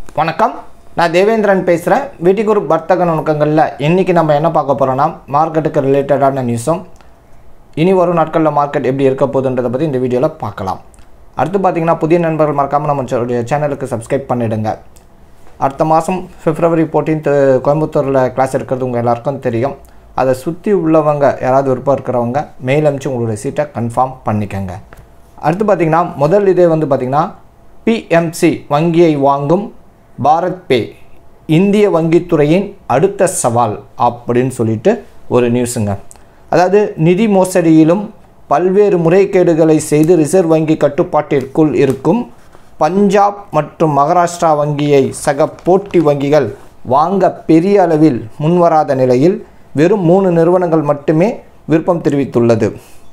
வணக்கம் நான் தேவேந்திரன் பேசுகிறேன் வீட்டி குரூப் வர்த்தக நுணுக்கங்களில் இன்றைக்கி நம்ம என்ன பார்க்க போகிறோன்னா மார்க்கெட்டுக்கு ரிலேட்டடான நியூஸும் இனி வரும் நாட்களில் மார்க்கெட் எப்படி இருக்க போகுதுன்றதை பற்றி இந்த வீடியோவில் பார்க்கலாம் அடுத்து பார்த்தீங்கன்னா புதிய நண்பர்கள் மறக்காமல் நம்ம சேனலுக்கு சப்ஸ்கிரைப் பண்ணிடுங்க அடுத்த மாதம் பிப்ரவரி 14th கோயம்புத்தூரில் கிளாஸ் இருக்கிறது உங்கள் எல்லாருக்கும் தெரியும் அதை சுற்றி உள்ளவங்க யாராவது விருப்பம் இருக்கிறவங்க மெயில் அனுப்பிச்சு உங்களுடைய சீட்டை கன்ஃபார்ம் பண்ணிக்கங்க அடுத்து பார்த்திங்கன்னா முதல் இதே வந்து பார்த்திங்கன்னா பிஎம்சி வங்கியை வாங்கும் பாரத் பே இந்திய வங்கித்துறையின் அடுத்த சவால் அப்படின்னு சொல்லிட்டு ஒரு நியூஸுங்க அதாவது நிதி மோசடியிலும் பல்வேறு முறைகேடுகளை செய்து ரிசர்வ் வங்கி கட்டுப்பாட்டிற்குள் இருக்கும் பஞ்சாப் மற்றும் மகாராஷ்டிரா வங்கியை சக போட்டி வங்கிகள் வாங்க பெரிய அளவில் முன்வராத நிலையில் வெறும் மூணு நிறுவனங்கள் மட்டுமே விருப்பம் தெரிவித்துள்ளது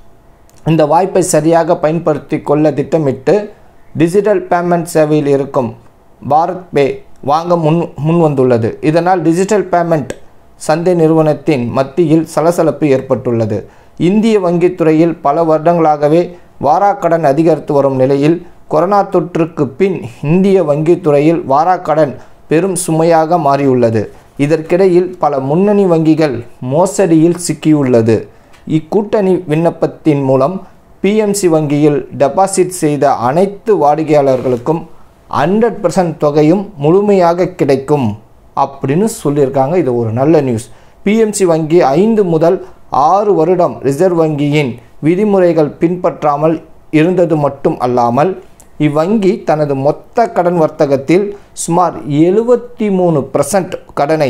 இந்த வாய்ப்பை சரியாக பயன்படுத்தி கொள்ள திட்டமிட்டு டிஜிட்டல் பேமெண்ட் சேவையில் இருக்கும் பாரத் பே வாங்க முன் முன் வந்துள்ளது இதனால் டிஜிட்டல் பேமெண்ட் சந்தை நிறுவனத்தின் மத்தியில் சலசலப்பு ஏற்பட்டுள்ளது இந்திய வங்கித்துறையில் பல வருடங்களாகவே வாராக்கடன் அதிகரித்து வரும் நிலையில் கொரோனா தொற்றுக்கு பின் இந்திய வங்கித்துறையில் வாராக்கடன் பெரும் சுமையாக மாறியுள்ளது இதற்கிடையில் பல முன்னணி வங்கிகள் மோசடியில் சிக்கியுள்ளது இக்கூட்டணி விண்ணப்பத்தின் மூலம் பிஎம்சி வங்கியில் டெபாசிட் செய்த அனைத்து வாடிக்கையாளர்களுக்கும் ஹண்ட்ரட் பர்சன்ட் தொகையும் முழுமையாக கிடைக்கும் அப்படின்னு சொல்லியிருக்காங்க இது ஒரு நல்ல நியூஸ் பிஎம்சி வங்கி ஐந்து முதல் ஆறு வருடம் ரிசர்வ் வங்கியின் விதிமுறைகள் பின்பற்றாமல் இருந்தது மட்டும் அல்லாமல் இவ்வங்கி தனது மொத்த கடன் வர்த்தகத்தில் சுமார் எழுபத்தி மூணு கடனை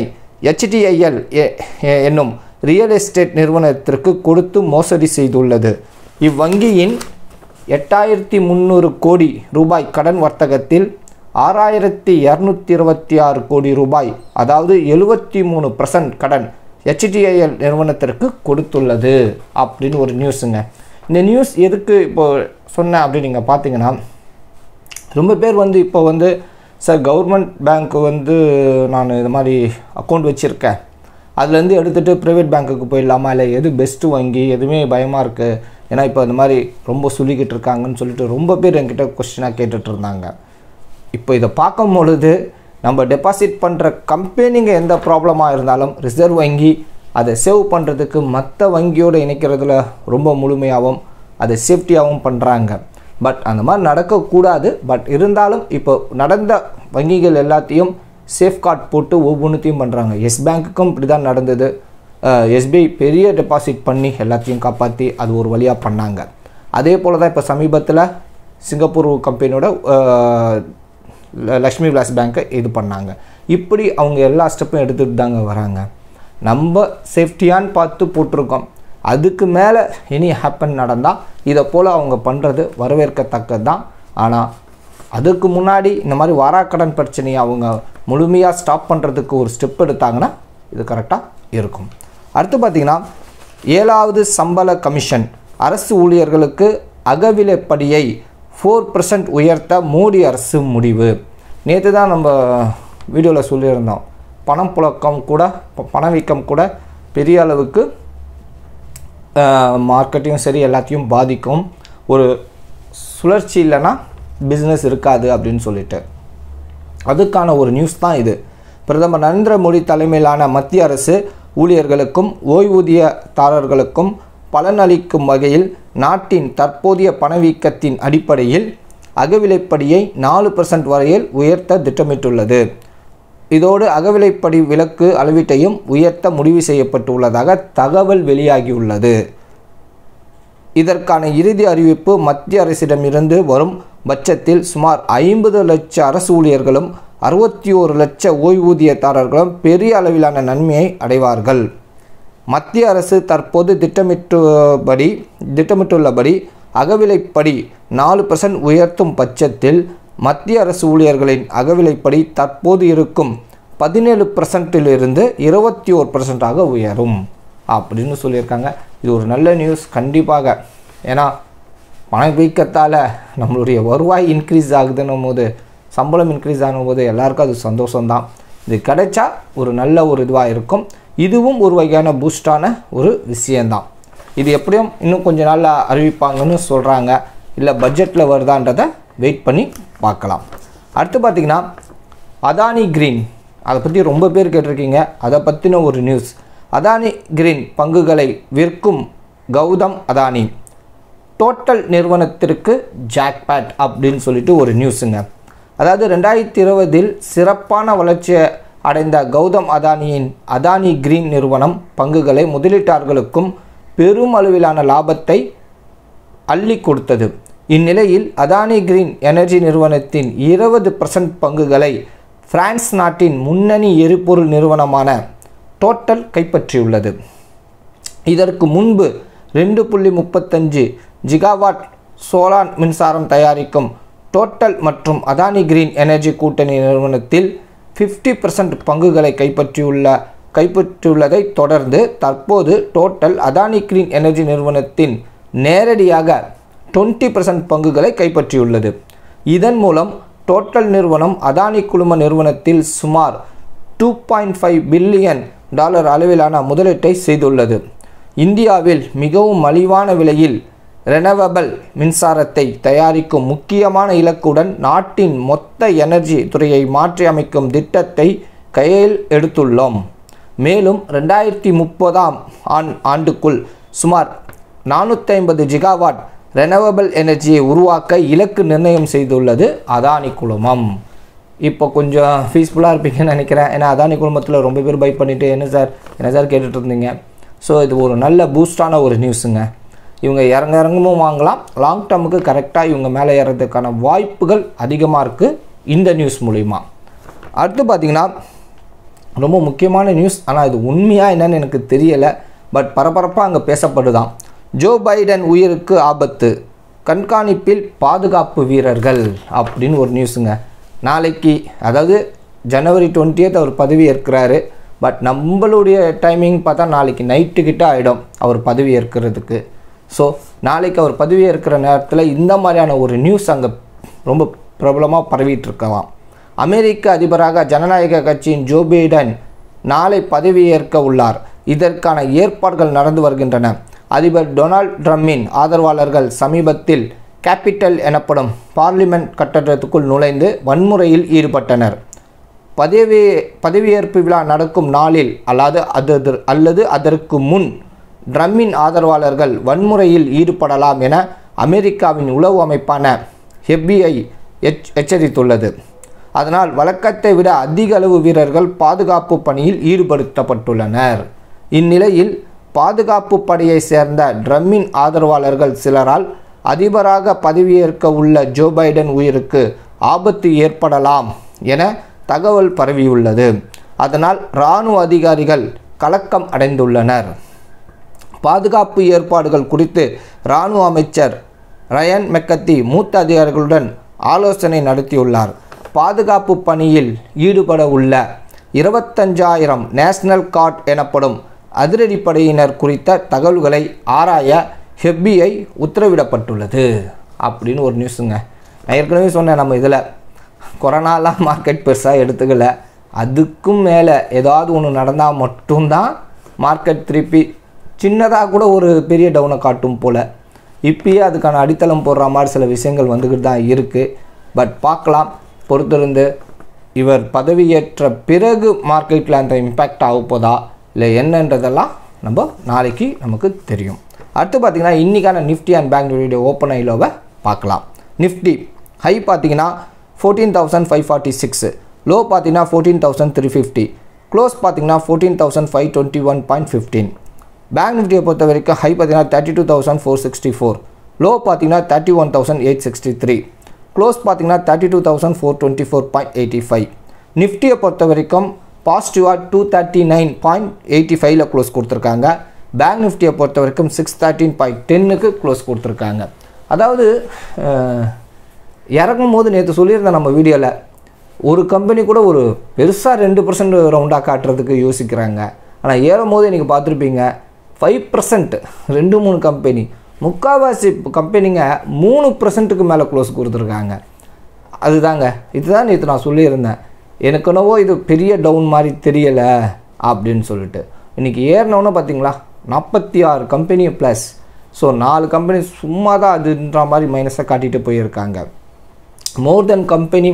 HDIL எ- எ- என்னும் ரியல் எஸ்டேட் நிறுவனத்திற்கு கொடுத்து மோசடி செய்துள்ளது இவ்வங்கியின் எட்டாயிரத்தி முந்நூறு கோடி ரூபாய் கடன் வர்த்தகத்தில் ஆறாயிரத்தி இரநூத்தி இருபத்தி ஆறு கோடி ரூபாய் அதாவது எழுபத்தி மூணு கடன் HDIL நிறுவனத்திற்கு கொடுத்துள்ளது அப்படின்னு ஒரு நியூஸுங்க இந்த நியூஸ் எதுக்கு இப்போ சொன்னேன் அப்படின்னு நீங்கள் பார்த்தீங்கன்னா ரொம்ப பேர் வந்து இப்போ வந்து சார் கவர்மெண்ட் பேங்க் வந்து நான் இது மாதிரி அக்கௌண்ட் வச்சுருக்கேன் அதுலேருந்து எடுத்துகிட்டு ப்ரைவேட் பேங்க்குக்கு போயிடலாமா இல்லை எது பெஸ்ட்டு வங்கி எதுவுமே பயமாக இருக்குது ஏன்னா இப்போ இந்த மாதிரி ரொம்ப சொல்லிக்கிட்டு இருக்காங்கன்னு சொல்லிட்டு ரொம்ப பேர் என்கிட்ட கொஸ்டினாக கேட்டுட்டு இருந்தாங்க இப்போ இதை பார்க்கும் பொழுது நம்ம டெபாசிட் பண்ணுற கம்பெனிங்க எந்த ப்ராப்ளமாக இருந்தாலும் ரிசர்வ் வங்கி அதை சேவ் பண்ணுறதுக்கு மற்ற வங்கியோடு இணைக்கிறதுல ரொம்ப முழுமையாகவும் அதை சேஃப்டியாகவும் பண்ணுறாங்க பட் அந்த மாதிரி நடக்கக்கூடாது பட் இருந்தாலும் இப்போ நடந்த வங்கிகள் எல்லாத்தையும் சேஃப்கார்ட் போட்டு ஒவ்வொன்றுத்தையும் பண்ணுறாங்க எஸ் பேங்க்குக்கும் இப்படி தான் நடந்தது எஸ்பிஐ பெரிய டெபாசிட் பண்ணி எல்லாத்தையும் காப்பாற்றி அது ஒரு வழியாக பண்ணாங்க அதே போல் தான் இப்போ சமீபத்தில் சிங்கப்பூர் கம்பெனியோட அஹ், ல- லக்ஷ்மி விலாஸ் பேங்க்கை இது பண்ணாங்க இப்படி அவங்க எல்லா ஸ்டெப்பும் எடுத்துகிட்டு தாங்க வராங்க நம்ம சேஃப்டியான்னு பார்த்து போட்டிருக்கோம் அதுக்கு மேலே இனி ஹேப்பன் நடந்தால் இதை போல் அவங்க பண்ணுறது வரவேற்கத்தக்கது தான் ஆனால் அதுக்கு முன்னாடி இந்த மாதிரி வாராக்கடன் பிரச்சனையை அவங்க முழுமையாக ஸ்டாப் பண்ணுறதுக்கு ஒரு ஸ்டெப் எடுத்தாங்கன்னா இது கரெக்டாக இருக்கும் அடுத்து பார்த்திங்கன்னா ஏழாவது சம்பள கமிஷன் அரசு ஊழியர்களுக்கு அகவிலைப்படியை ஃபோர் உயர்த்த மோடி அரசு முடிவு நேற்று தான் நம்ம வீடியோவில் சொல்லியிருந்தோம் பணம் புழக்கம் கூட ப- பணவீக்கம் கூட பெரிய அளவுக்கு மார்க்கெட்டையும் சரி எல்லாத்தையும் பாதிக்கும் ஒரு சுழற்சி இல்லைன்னா பிஸ்னஸ் இருக்காது அப்படின்னு சொல்லிட்டு அதுக்கான ஒரு நியூஸ் தான் இது பிரதமர் நரேந்திர மோடி தலைமையிலான மத்திய அரசு ஊழியர்களுக்கும் ஓய்வூதியதாரர்களுக்கும் பலனளிக்கும் வகையில் நாட்டின் தற்போதைய பணவீக்கத்தின் அடிப்படையில் அகவிலைப்படியை நாலு வரையில் உயர்த்த திட்டமிட்டுள்ளது இதோடு அகவிலைப்படி விலக்கு அளவீட்டையும் உயர்த்த முடிவு செய்யப்பட்டுள்ளதாக தகவல் வெளியாகியுள்ளது இதற்கான இறுதி அறிவிப்பு மத்திய அரசிடமிருந்து வரும் பட்சத்தில் சுமார் ஐம்பது லட்ச அரசு ஊழியர்களும் அறுபத்தி ஒரு லட்ச ஓய்வூதியதாரர்களும் பெரிய அளவிலான நன்மையை அடைவார்கள் மத்திய அரசு தற்போது திட்டமிட்டுபடி திட்டமிட்டுள்ளபடி அகவிலைப்படி நாலு பர்சன்ட் உயர்த்தும் பட்சத்தில் மத்திய அரசு ஊழியர்களின் அகவிலைப்படி தற்போது இருக்கும் பதினேழு பர்சன்ட்டிலிருந்து இருபத்தி ஒரு பர்சன்டாக உயரும் அப்படின்னு சொல்லியிருக்காங்க இது ஒரு நல்ல நியூஸ் கண்டிப்பாக ஏன்னா பணவீக்கத்தால் நம்மளுடைய வருவாய் இன்க்ரீஸ் ஆகுதுன்னும் போது சம்பளம் இன்க்ரீஸ் ஆகும்போது எல்லாருக்கும் அது சந்தோஷம்தான் இது கிடைச்சா ஒரு நல்ல ஒரு இதுவாக இருக்கும் இதுவும் ஒரு வகையான பூஸ்டான ஒரு விஷயந்தான் இது எப்படியும் இன்னும் கொஞ்ச நாளில் அறிவிப்பாங்கன்னு சொல்கிறாங்க இல்லை பட்ஜெட்டில் வருதான்றதை வெயிட் பண்ணி பார்க்கலாம் அடுத்து பார்த்திங்கன்னா அதானி கிரீன் அதை பற்றி ரொம்ப பேர் கேட்டிருக்கீங்க அதை பற்றின ஒரு நியூஸ் அதானி கிரீன் பங்குகளை விற்கும் கௌதம் அதானி டோட்டல் நிறுவனத்திற்கு ஜாக்பேட் அப்படின்னு சொல்லிட்டு ஒரு நியூஸுங்க அதாவது ரெண்டாயிரத்தி இருபதில் சிறப்பான வளர்ச்சி அடைந்த கௌதம் அதானியின் அதானி கிரீன் நிறுவனம் பங்குகளை முதலீட்டாளர்களுக்கும் பெரும் அளவிலான லாபத்தை அள்ளி கொடுத்தது இந்நிலையில் அதானி கிரீன் எனர்ஜி நிறுவனத்தின் இருபது பர்சன்ட் பங்குகளை பிரான்ஸ் நாட்டின் முன்னணி எரிபொருள் நிறுவனமான டோட்டல் கைப்பற்றியுள்ளது இதற்கு முன்பு ரெண்டு புள்ளி முப்பத்தஞ்சு ஜிகாவாட் சோலார் மின்சாரம் தயாரிக்கும் டோட்டல் மற்றும் அதானி கிரீன் எனர்ஜி கூட்டணி நிறுவனத்தில் ஃபிஃப்டி பர்சன்ட் பங்குகளை கைப்பற்றியுள்ள கைப்பற்றியுள்ளதை தொடர்ந்து தற்போது டோட்டல் அதானி கிரீன் எனர்ஜி நிறுவனத்தின் நேரடியாக டுவெண்ட்டி பர்சன்ட் பங்குகளை கைப்பற்றியுள்ளது இதன் மூலம் டோட்டல் நிறுவனம் அதானி குழும நிறுவனத்தில் சுமார் two point five billion dollar அளவிலான முதலீட்டை செய்துள்ளது இந்தியாவில் மிகவும் மலிவான விலையில் ரெனவபிள் மின்சாரத்தை தயாரிக்கும் முக்கியமான இலக்குடன் நாட்டின் மொத்த எனர்ஜி துறையை மாற்றி அமைக்கும் திட்டத்தை கையில் எடுத்துள்ளோம் மேலும் ரெண்டாயிரத்தி முப்பதாம் ஆண் ஆண்டுக்குள் சுமார் நானூற்றி ஐம்பது ஜிகாவாட் ரெனவபிள் எனர்ஜியை உருவாக்க இலக்கு நிர்ணயம் செய்துள்ளது அதானி குழுமம் இப்போ கொஞ்சம் பீஸ்ஃபுல்லாக இருப்பீங்கன்னு நினைக்கிறேன் ஏன்னா அதானி குழுமத்தில் ரொம்ப பேர் பை பண்ணிவிட்டு என்ன சார் என்ன சார் கேட்டுட்டு இருந்தீங்க ஸோ இது ஒரு நல்ல பூஸ்டான ஒரு நியூஸுங்க இவங்க இறங்க இறங்கமும் வாங்கலாம் லாங் டேர்முக்கு கரெக்டாக இவங்க மேலே ஏறதுக்கான வாய்ப்புகள் அதிகமாக இருக்குது இந்த நியூஸ் மூலிமா அடுத்து பார்த்திங்கன்னா ரொம்ப முக்கியமான நியூஸ் ஆனால் இது உண்மையாக என்னன்னு எனக்கு தெரியலை பட் பரபரப்பாக அங்கே பேசப்படுதான் ஜோ பைடன் உயிருக்கு ஆபத்து கண்காணிப்பில் பாதுகாப்பு வீரர்கள் அப்படின்னு ஒரு நியூஸுங்க நாளைக்கு அதாவது ஜனவரி டுவெண்ட்டியத் அவர் பதவி ஏற்கிறாரு பட் நம்மளுடைய டைமிங் பார்த்தா நாளைக்கு நைட்டு கிட்ட ஆகிடும் அவர் பதவி ஏற்கிறதுக்கு ஸோ நாளைக்கு அவர் பதவி ஏற்கிற நேரத்தில் இந்த மாதிரியான ஒரு நியூஸ் அங்கே ரொம்ப பிரபலமாக பரவிட்டு இருக்கலாம் அமெரிக்க அதிபராக ஜனநாயக கட்சியின் ஜோ பைடன் நாளை பதவியேற்க உள்ளார் இதற்கான ஏற்பாடுகள் நடந்து வருகின்றன அதிபர் டொனால்ட் ட்ரம்மின் ஆதரவாளர்கள் சமீபத்தில் கேபிட்டல் எனப்படும் பார்லிமெண்ட் கட்டடத்துக்குள் நுழைந்து வன்முறையில் ஈடுபட்டனர் பதவி பதவியேற்பு விழா நடக்கும் நாளில் அல்லாது அது அல்லது அதற்கு முன் ட்ரம்மின் ஆதரவாளர்கள் வன்முறையில் ஈடுபடலாம் என அமெரிக்காவின் உளவு அமைப்பான FBI எச் எச்சரித்துள்ளது அதனால் வழக்கத்தை விட அதிக அளவு வீரர்கள் பாதுகாப்பு பணியில் ஈடுபடுத்தப்பட்டுள்ளனர் இந்நிலையில் பாதுகாப்பு படையை சேர்ந்த ட்ரம்மின் ஆதரவாளர்கள் சிலரால் அதிபராக பதவியேற்க உள்ள ஜோ பைடன் உயிருக்கு ஆபத்து ஏற்படலாம் என தகவல் பரவியுள்ளது அதனால் இராணுவ அதிகாரிகள் கலக்கம் அடைந்துள்ளனர் பாதுகாப்பு ஏற்பாடுகள் குறித்து இராணுவ அமைச்சர் ரயன் மெக்கத்தி மூத்த அதிகாரிகளுடன் ஆலோசனை நடத்தியுள்ளார் பாதுகாப்பு பணியில் ஈடுபட உள்ள இருபத்தஞ்சாயிரம் நேஷனல் கார்ட் எனப்படும் அதிரடிப்படையினர் குறித்த தகவல்களை ஆராய ஹெப்பிஐ உத்தரவிடப்பட்டுள்ளது அப்படின்னு ஒரு நியூஸுங்க நான் ஏற்கனவே சொன்னேன் நம்ம இதில் கொரோனாலாம் மார்க்கெட் பெருசாக எடுத்துக்கல அதுக்கும் மேலே ஏதாவது ஒன்று நடந்தால் மட்டும்தான் மார்க்கெட் திருப்பி சின்னதாக கூட ஒரு பெரிய டவுனை காட்டும் போல் இப்பயே அதுக்கான அடித்தளம் போடுற மாதிரி சில விஷயங்கள் வந்துக்கிட்டு தான் இருக்குது பட் பார்க்கலாம் பொறுத்திருந்து இவர் பதவியேற்ற பிறகு மார்க்கெட்டில் அந்த இம்பேக்ட் ஆக போதா இல்லை என்னன்றதெல்லாம் நம்ம நாளைக்கு நமக்கு தெரியும் அடுத்து பார்த்திங்கன்னா இன்றைக்கான Nifty and bank video open ஐலோவை பார்க்கலாம் நிஃப்டி ஹை பார்த்தீங்கன்னா fourteen thousand five forty six low பார்த்தீங்கன்னா fourteen thousand three fifty close பார்த்தீங்கன்னா fourteen thousand five twenty one point fifteen bank நிஃப்டியை பொறுத்த வரைக்கும் ஹை பார்த்தீங்கன்னா thirty two thousand four sixty four low பார்த்தீங்கன்னா thirty one thousand eight sixty three close பார்த்தீங்கன்னா thirty two thousand four twenty four point eighty five நிஃப்டியை பொறுத்த வரைக்கும் பாசிட்டிவாக two thirty nine point eighty ஃபைவ்ல க்ளோஸ் கொடுத்துருக்காங்க பேங்க் நிஃப்டியை பொறுத்த வரைக்கும் சிக்ஸ் தேர்ட்டின் பாயிண்ட் டென்னுக்கு க்ளோஸ் கொடுத்துருக்காங்க அதாவது அஹ், இறங்கும் போது நேற்று சொல்லியிருந்தேன் நம்ம வீடியோவில் ஒரு கம்பெனி கூட ஒரு பெருசாக ரெண்டு பர்சன்ட் ரவுண்டாக காட்டுறதுக்கு யோசிக்கிறாங்க ஆனால் ஏறும் போது இன்றைக்கி பார்த்துருப்பீங்க ஃபைவ் பர்சன்ட் ரெண்டு மூணு கம்பெனி முக்கால்வாசி கம்பெனிங்க மூணு பர்சன்ட்டுக்கு மேலே க்ளோஸ் கொடுத்துருக்காங்க அதுதாங்க இதுதான் நேற்று நான் சொல்லியிருந்தேன் எனக்கு என்னவோ இது பெரிய டவுன் மாதிரி தெரியலை அப்படின்னு சொல்லிட்டு இன்றைக்கி ஏறினோன்னு பார்த்தீங்களா நாற்பத்தி ஆறு கம்பெனி ப்ளஸ் ஸோ நாலு கம்பெனி சும்மா தான் அதுன்ற மாதிரி மைனஸை காட்டிட்டு போயிருக்காங்க more then company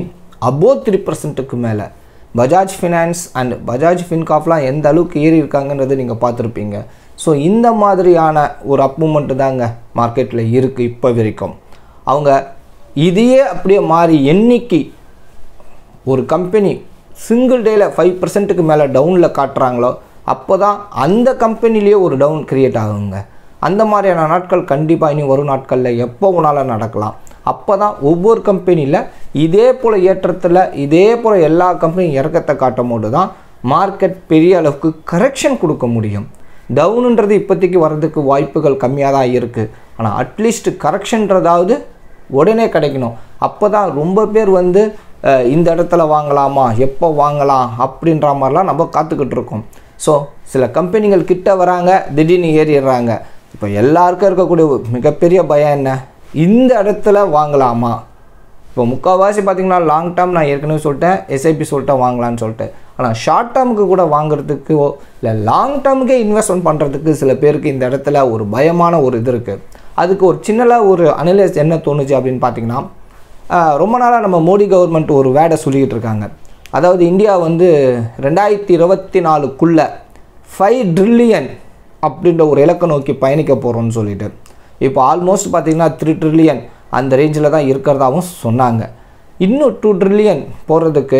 above three பர்சன்ட்டுக்கு மேலே பஜாஜ் ஃபினான்ஸ் அண்ட் பஜாஜ் ஃபின்காப்லாம் எந்த அளவுக்கு ஏறி இருக்காங்கன்றது நீங்கள் பார்த்துருப்பீங்க ஸோ இந்த மாதிரியான ஒரு அப் மூமெண்ட்டு தாங்க மார்க்கெட்டில் இருக்குது இப்போ வரைக்கும் அவங்க இதையே அப்படியே மாறி என்னைக்கு ஒரு கம்பெனி சிங்கிள் டேயில் ஃபைவ் பர்சன்ட்டுக்கு மேலே டவுனில் காட்டுறாங்களோ அப்போ தான் அந்த கம்பெனிலேயே ஒரு டவுன் கிரியேட் ஆகுங்க அந்த மாதிரியான நாட்கள் கண்டிப்பாக இனி வரும் நாட்களில் எப்போ வேணாலும் நடக்கலாம் அப்போ தான் ஒவ்வொரு கம்பெனியில் இதே போல் ஏற்றத்தில் இதே போல் எல்லா கம்பெனியும் இறக்கத்தை காட்டும் போது தான் மார்க்கெட் பெரிய அளவுக்கு கரெக்ஷன் கொடுக்க முடியும் டவுனுன்றது இப்போதைக்கு வர்றதுக்கு வாய்ப்புகள் கம்மியாக தான் இருக்குது ஆனால் அட்லீஸ்ட் கரெக்ஷன்றதாவது உடனே கிடைக்கணும் அப்போ தான் ரொம்ப பேர் வந்து அஹ், இந்த இடத்துல வாங்கலாமா எப்போ வாங்கலாம் அப்படின்ற மாதிரிலாம் நம்ம காத்துக்கிட்டு இருக்கோம் ஸோ சில கம்பெனிகள் கிட்ட வராங்க திடீர்னு ஏறிடுறாங்க இப்போ எல்லாருக்கும் இருக்கக்கூடிய ஒரு மிகப்பெரிய பயம் என்ன இந்த இடத்துல வாங்கலாமா இப்போ முக்கால்வாசி பார்த்தீங்கன்னா லாங் டேர்ம் நான் ஏற்கனவே சொல்லிட்டேன் எஸ்ஐபி சொல்லிட்டேன் வாங்கலாம்னு சொல்லிட்டு ஆனால் ஷார்ட் டேர்முக்கு கூட வாங்குறதுக்கு இல்லை லாங் டேர்முக்கே இன்வெஸ்ட்மெண்ட் பண்ணுறதுக்கு சில பேருக்கு இந்த இடத்துல ஒரு பயமான ஒரு இது இருக்குது அதுக்கு ஒரு சின்னதாக ஒரு அனலைஸ் என்ன தோணுச்சு அப்படின்னு பார்த்தீங்கன்னா ஆஹ், ரொம்ப நாளாக நம்ம மோடி கவர்மெண்ட் ஒரு வேடை சொல்லிக்கிட்டு இருக்காங்க அதாவது இந்தியா வந்து ரெண்டாயிரத்தி இருபத்தி நாலுக்குள்ளே ஃபைவ் ட்ரில்லியன் அப்படின்ற ஒரு இலக்கை நோக்கி பயணிக்க போகிறோம்னு சொல்லிட்டு இப்போ ஆல்மோஸ்ட் பார்த்தீங்கன்னா த்ரீ ட்ரில்லியன் அந்த ரேஞ்சில் தான் இருக்கிறதாவும் சொன்னாங்க இன்னும் டூ ட்ரில்லியன் போகிறதுக்கு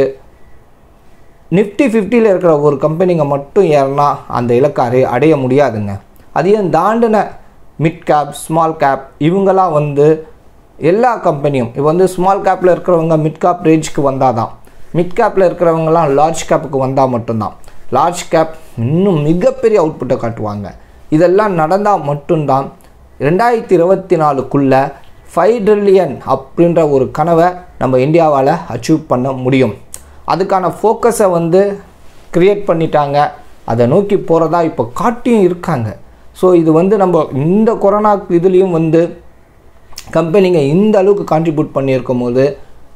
நிஃப்டி ஃபிஃப்டியில் இருக்கிற ஒரு கம்பெனிங்க மட்டும் ஏறினா அந்த இலக்கை அடைய அடைய முடியாதுங்க அதையும் தாண்டின மிட் கேப் ஸ்மால் கேப் இவங்கெல்லாம் வந்து எல்லா கம்பெனியும் இப்போ வந்து ஸ்மால் கேப்பில் இருக்கிறவங்க மிட் கேப் ரேஞ்சுக்கு வந்தால் தான் மிட் கேப்பில் இருக்கிறவங்கலாம் லார்ஜ் கேப்புக்கு வந்தால் மட்டும்தான் லார்ஜ் கேப் இன்னும் மிகப்பெரிய அவுட்புட்டை காட்டுவாங்க இதெல்லாம் நடந்தால் மட்டும்தான் ரெண்டாயிரத்தி இருபத்தி நாலுக்குள்ளே ஃபைவ் ட்ரில்லியன் அப்படின்ற ஒரு கனவை நம்ம இந்தியாவால் அச்சீவ் பண்ண முடியும் அதுக்கான ஃபோக்கஸை வந்து க்ரியேட் பண்ணிட்டாங்க அதை நோக்கி போகிறதா இப்போ காட்டியும் இருக்காங்க ஸோ இது வந்து நம்ம இந்த கொரோனா இதுலேயும் வந்து கம்பெனிங்க இந்த அளவுக்கு கான்ட்ரிபியூட் பண்ணியிருக்கும் போது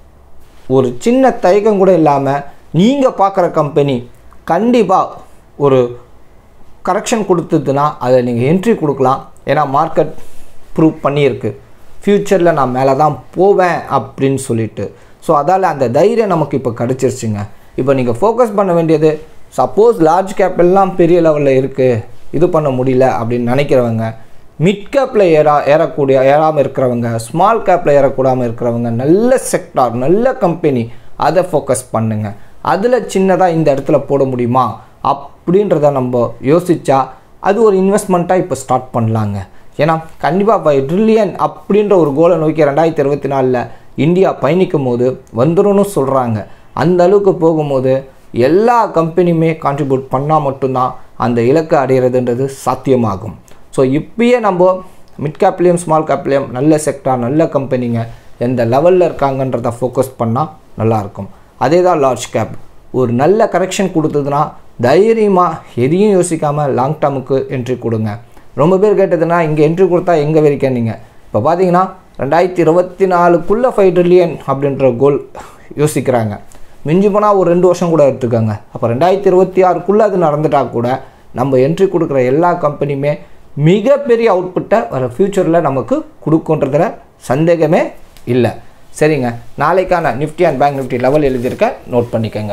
ஒரு சின்ன தயக்கம் கூட இல்லாமல் நீங்கள் பார்க்குற கம்பெனி கண்டிப்பாக ஒரு கரெக்ஷன் கொடுத்ததுன்னா அதை நீங்கள் என்ட்ரி கொடுக்கலாம் ஏன்னா மார்க்கெட் ப்ரூவ் பண்ணியிருக்கு ஃப்யூச்சரில் நான் மேலே தான் போவேன் அப்படின்னு சொல்லிட்டு ஸோ அதால் அந்த தைரியம் நமக்கு இப்போ கிடச்சிருச்சுங்க இப்போ நீங்கள் ஃபோக்கஸ் பண்ண வேண்டியது சப்போஸ் லார்ஜ் கேப் எல்லாம் பெரிய லெவலில் இருக்குது இது பண்ண முடியல அப்படின்னு நினைக்கிறவங்க மிட் கேப்பில் ஏறா ஏறக்கூடிய ஏறாமல் இருக்கிறவங்க ஸ்மால் கேப்பில் ஏறக்கூடாமல் இருக்கிறவங்க நல்ல செக்டார் நல்ல கம்பெனி அதை ஃபோக்கஸ் பண்ணுங்க அதில் சின்னதாக இந்த இடத்துல போட முடியுமா அப்படின்றத நம்ம யோசிச்சா அது ஒரு இன்வெஸ்ட்மெண்ட்டாக இப்போ ஸ்டார்ட் பண்ணலாங்க ஏன்னா கண்டிப்பாக ஃபைவ் ட்ரில்லியன் அப்படின்ற ஒரு கோலை நோக்கி ரெண்டாயிரத்தி இருபத்தி நாலில் இந்தியா பயணிக்கும் போது வந்துரும்னு சொல்கிறாங்க அந்த அளவுக்கு போகும்போது எல்லா கம்பெனியுமே கான்ட்ரிபியூட் பண்ணால் மட்டும்தான் அந்த இலக்கை அடையிறதுன்றது சாத்தியமாகும் ஸோ இப்பயே நம்ம மிட் கேப்லேயும் ஸ்மால் கேப்லேயும் நல்ல செக்டார் நல்ல கம்பெனிங்க எந்த லெவலில் இருக்காங்கன்றத ஃபோக்கஸ் பண்ணால் நல்லாயிருக்கும் அதே தான் லார்ஜ் கேப் ஒரு நல்ல கரெக்ஷன் கொடுத்ததுன்னா தைரியமாக எதையும் யோசிக்காமல் லாங் டேர்முக்கு என்ட்ரி கொடுங்க ரொம்ப பேர் கேட்டதுன்னா இங்கே என்ட்ரி கொடுத்தா எங்கே வரைக்கும் நீங்கள் இப்போ பார்த்தீங்கன்னா ரெண்டாயிரத்தி இருபத்தி நாலுக்குள்ளே ஃபைவ் ட்ரில்லியன் அப்படின்ற கோல் யோசிக்கிறாங்க மிஞ்சி போனால் ஒரு ரெண்டு வருஷம் கூட எடுத்துக்கோங்க அப்போ ரெண்டாயிரத்தி இருபத்தி ஆறுக்குள்ளே அது நடந்துட்டா கூட நம்ம என்ட்ரி கொடுக்குற எல்லா கம்பெனியுமே மிகப்பெரிய அவுட்புட்டை வர ஃப்யூச்சரில் நமக்கு கொடுக்குன்றதுல சந்தேகமே இல்லை சரிங்க நாளைக்கான Nifty and bank Nifty level எழுதியிருக்க நோட் பண்ணிக்கோங்க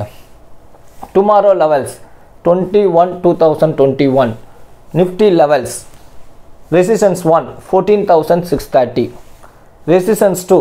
tomorrow levels twenty one two thousand twenty one Nifty levels resistance 1 14630 resistance 2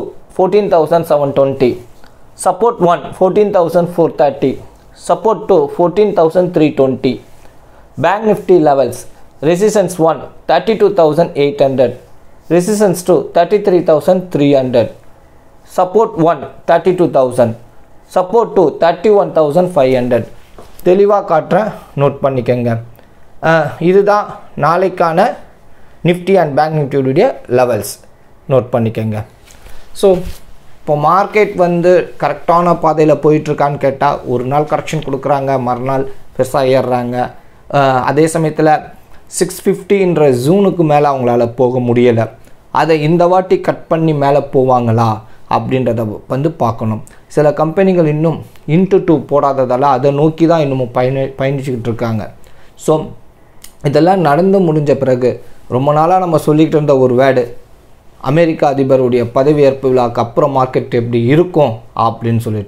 14720 support 1 14430 support 2 14320 bank nifty levels resistance 1 32800 resistance 2 33300 support 1 32000 support 2 31500 தெளிவாக காட்டுறேன் நோட் பண்ணிக்கங்க அஹ், இதுதான் நாளைக்கான நிஃப்டி அண்ட் பேங்க் நிஃப்டியுடைய levels note பண்ணிக்கங்க ஸோ இப்போ மார்க்கெட் வந்து கரெக்டான பாதையில் போயிட்டுருக்கான்னு கேட்டால் ஒரு நாள் கரெக்ஷன் கொடுக்குறாங்க மறுநாள் பெருசாக ஏறுறாங்க அஹ், அதே சமயத்தில் சிக்ஸ் ஃபிஃப்டின்ற ஜூனுக்கு மேலே அவங்களால போக முடியலை அதை இந்த வாட்டி கட் பண்ணி மேலே போவாங்களா அப்படின்றத வந்து பார்க்கணும் சில கம்பெனிகள் இன்னும் இன்ட்டு டூ போடாததால் அதை நோக்கி தான் இன்னமும் பயணி பயணிச்சுக்கிட்டு இருக்காங்க ஸோ இதெல்லாம் நடந்து முடிஞ்ச பிறகு ரொம்ப நாளாக நம்ம சொல்லிக்கிட்டு இருந்த ஒரு வேர்டு அமெரிக்க அதிபருடைய பதவியேற்பு விழாக்கு அப்புறம் மார்க்கெட் எப்படி இருக்கும் அப்படின்னு சொல்லிட்டு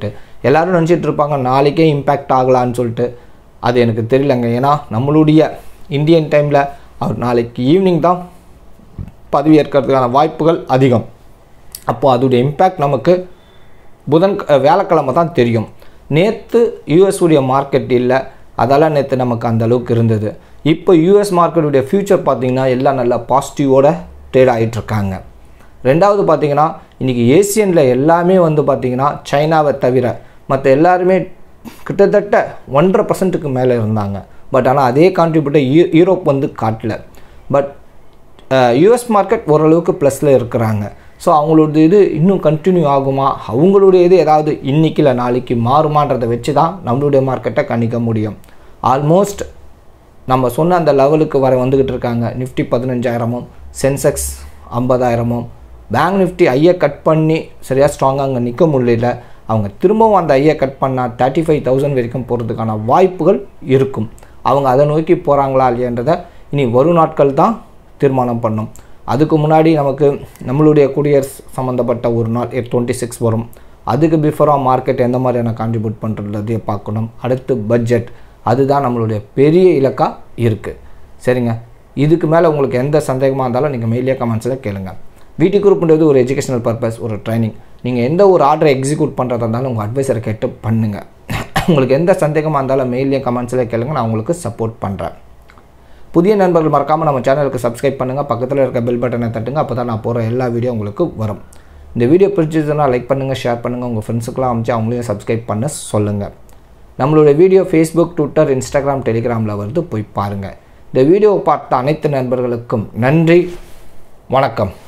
எல்லாரும் நினச்சிட்டு இருப்பாங்க நாளைக்கே இம்பேக்ட் ஆகலான்னு சொல்லிட்டு அது எனக்கு தெரியலங்க ஏன்னா நம்மளுடைய இந்தியன் டைமில் அவர் நாளைக்கு ஈவினிங் தான் பதவியேற்கிறதுக்கான வாய்ப்புகள் அதிகம் அப்போது அதோடைய இம்பேக்ட் நமக்கு புதன் வேலைக்கிழமை தான் தெரியும் நேற்று யூஎஸ் உடைய மார்க்கெட் இல்லை அதெல்லாம் நேற்று நமக்கு அந்த அளவுக்கு இருந்தது இப்போ யூஎஸ் மார்க்கெட்டுடைய ஃப்யூச்சர் பார்த்திங்கன்னா எல்லாம் நல்லா பாசிட்டிவோட ட்ரேட் ஆகிட்டு இருக்காங்க ரெண்டாவது பார்த்தீங்கன்னா இன்றைக்கி ஏசியனில் எல்லாமே வந்து பார்த்திங்கன்னா சைனாவை தவிர மற்ற எல்லாருமே கிட்டத்தட்ட ஒன்றரை பர்சன்ட்டுக்கு மேலே இருந்தாங்க பட் ஆனால் அதே கான்ட்ரிபியூட்டர் யூ யூரோப் வந்து காட்டல பட் யூஎஸ் மார்க்கெட் ஓரளவுக்கு ப்ளஸில் இருக்கிறாங்க ஸோ அவங்களோட இது இன்னும் கண்டினியூ ஆகுமா அவங்களுடைய இது ஏதாவது இன்னைக்கு இல்லை நாளைக்கு மாறுமான்றதை வச்சு தான் நம்மளுடைய மார்க்கெட்டை கணிக்க முடியும் ஆல்மோஸ்ட் நம்ம சொன்ன அந்த லெவலுக்கு வர வந்துக்கிட்டு இருக்காங்க நிஃப்டி பதினஞ்சாயிரமும் சென்செக்ஸ் ஐம்பதாயிரமும் பேங்க் நிஃப்டி ஐயை கட் பண்ணி சரியாக ஸ்ட்ராங்காக அங்கே நிற்க முடியல அவங்க திரும்பவும் அந்த ஐயை கட் பண்ணால் தேர்ட்டி ஃபைவ் தௌசண்ட் வரைக்கும் போகிறதுக்கான வாய்ப்புகள் இருக்கும் அவங்க அதை நோக்கி போகிறாங்களா இல்லையன்றதை இனி வரும் நாட்கள் தான் தீர்மானம் பண்ணும் அதுக்கு முன்னாடி நமக்கு நம்மளுடைய குடியரசு சம்மந்தப்பட்ட ஒரு நாள் டுவெண்ட்டி சிக்ஸ் வரும் அதுக்கு பிஃபோராக மார்க்கெட் எந்த மாதிரியான கான்ட்ரிபியூட் பண்ணுறதையே பார்க்கணும் அடுத்து பட்ஜெட் அதுதான் நம்மளுடைய பெரிய இலக்காக இருக்குது சரிங்க இதுக்கு மேலே உங்களுக்கு எந்த சந்தேகமாக இருந்தாலும் நீங்கள் மெயிலியாக கமெண்ட்ஸில் கேளுங்க வீட்டு குரூப்ன்றது ஒரு எஜுகேஷனல் பர்பஸ் ஒரு ட்ரைனிங் நீங்கள் எந்த ஒரு ஆர்டரை எக்ஸிக்யூட் பண்ணுறதா இருந்தாலும் உங்கள் அட்வைசரை கேட்டு பண்ணுங்கள் உங்களுக்கு எந்த சந்தேகமாக இருந்தாலும் மெயிலையும் கமெண்ட்ஸில் கேளுங்க நான் உங்களுக்கு சப்போர்ட் பண்ணுறேன் புதிய நண்பர்கள் மறக்காமல் நம்ம சேனலுக்கு சப்ஸ்கிரைப் பண்ணுங்கள் பக்கத்தில் இருக்க பெல் பட்டனை தட்டுங்க அப்போ தான் நான் போகிற எல்லா வீடியோ உங்களுக்கு வரும் இந்த வீடியோ பிடிச்சதுன்னா லைக் பண்ணுங்கள் ஷேர் பண்ணுங்கள் உங்கள் ஃப்ரெண்ட்ஸுக்கெலாம் அமைச்சு அவங்களையும் சப்ஸ்கிரைப் பண்ண சொல்லுங்கள் நம்மளோட வீடியோ ஃபேஸ்புக் ட்விட்டர் இன்ஸ்டாகிராம் டெலிகிராமில் வருது போய் பாருங்கள் இந்த வீடியோவை பார்த்த அனைத்து நண்பர்களுக்கும் நன்றி வணக்கம்